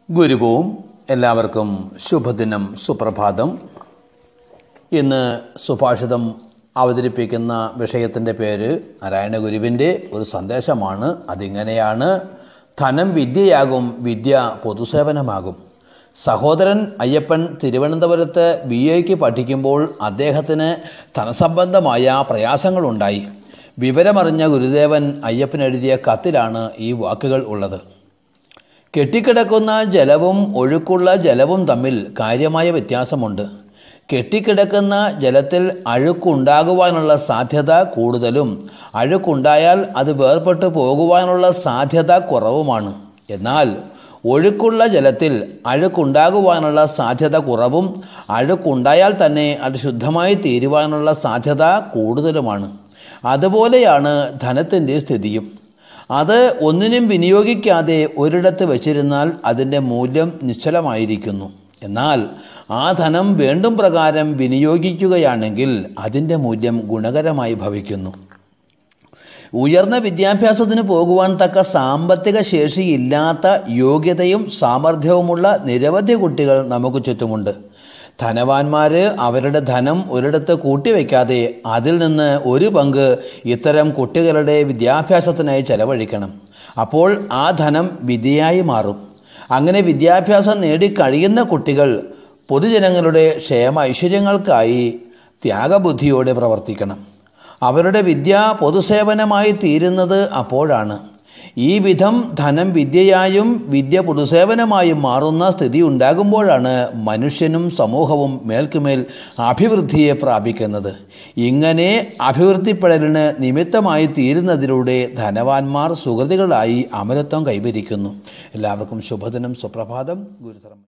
ഗുരുവും എല്ലാവർക്കും ശുഭദിനം സുപ്രഭാതം ഇന്ന് സുഭാഷിതം അവതരിപ്പിക്കുന്ന വിഷയത്തിൻ്റെ പേര് നാരായണ ഗുരുവിൻ്റെ ഒരു സന്ദേശമാണ് അതിങ്ങനെയാണ് ധനം വിദ്യയാകും വിദ്യ പൊതുസേവനമാകും സഹോദരൻ അയ്യപ്പൻ തിരുവനന്തപുരത്ത് ബി എക്ക് പഠിക്കുമ്പോൾ അദ്ദേഹത്തിന് ധനസംബന്ധമായ പ്രയാസങ്ങളുണ്ടായി വിവരമറിഞ്ഞ ഗുരുദേവൻ അയ്യപ്പൻ എഴുതിയ കത്തിലാണ് ഈ വാക്കുകൾ ഉള്ളത് കെട്ടിക്കിടക്കുന്ന ജലവും ഒഴുക്കുള്ള ജലവും തമ്മിൽ കാര്യമായ വ്യത്യാസമുണ്ട് കെട്ടിക്കിടക്കുന്ന ജലത്തിൽ അഴുക്കുണ്ടാകുവാനുള്ള സാധ്യത കൂടുതലും അഴുക്കുണ്ടായാൽ അത് വേർപെട്ടു പോകുവാനുള്ള സാധ്യത കുറവുമാണ് എന്നാൽ ഒഴുക്കുള്ള ജലത്തിൽ അഴുക്കുണ്ടാകുവാനുള്ള സാധ്യത കുറവും അഴുക്കുണ്ടായാൽ തന്നെ അത് ശുദ്ധമായി തീരുവാനുള്ള സാധ്യത കൂടുതലുമാണ് അതുപോലെയാണ് ധനത്തിൻ്റെ സ്ഥിതിയും അത് ഒന്നിനും വിനിയോഗിക്കാതെ ഒരിടത്ത് വച്ചിരുന്നാൽ അതിൻ്റെ മൂല്യം നിശ്ചലമായിരിക്കുന്നു എന്നാൽ ആ ധനം വേണ്ടും പ്രകാരം വിനിയോഗിക്കുകയാണെങ്കിൽ അതിൻ്റെ മൂല്യം ഗുണകരമായി ഭവിക്കുന്നു ഉയർന്ന വിദ്യാഭ്യാസത്തിന് പോകുവാൻ തക്ക സാമ്പത്തിക ശേഷിയില്ലാത്ത യോഗ്യതയും സാമർഥ്യവുമുള്ള നിരവധി കുട്ടികൾ നമുക്ക് ചുറ്റുമുണ്ട് ധനവാന്മാര് അവരുടെ ധനം ഒരിടത്ത് കൂട്ടിവെക്കാതെ അതിൽ നിന്ന് ഒരു പങ്ക് ഇത്തരം കുട്ടികളുടെ വിദ്യാഭ്യാസത്തിനായി ചെലവഴിക്കണം അപ്പോൾ ആ ധനം വിധിയായി മാറും അങ്ങനെ വിദ്യാഭ്യാസം നേടിക്കഴിയുന്ന കുട്ടികൾ പൊതുജനങ്ങളുടെ ക്ഷേമ ഐശ്വര്യങ്ങൾക്കായി ത്യാഗബുദ്ധിയോടെ പ്രവർത്തിക്കണം അവരുടെ വിദ്യ പൊതുസേവനമായി തീരുന്നത് അപ്പോഴാണ് ഈ വിധം ധനം വിദ്യയായും വിദ്യ പൊതുസേവനമായും മാറുന്ന സ്ഥിതി ഉണ്ടാകുമ്പോഴാണ് മനുഷ്യനും സമൂഹവും മേൽക്കുമേൽ അഭിവൃദ്ധിയെ പ്രാപിക്കുന്നത് ഇങ്ങനെ അഭിവൃദ്ധിപ്പെടലിന് നിമിത്തമായി തീരുന്നതിലൂടെ ധനവാന്മാർ സുഹൃതികളായി അമരത്വം കൈവരിക്കുന്നു എല്ലാവർക്കും ശുഭദിനം സുപ്രഭാതം ഗുരുതരം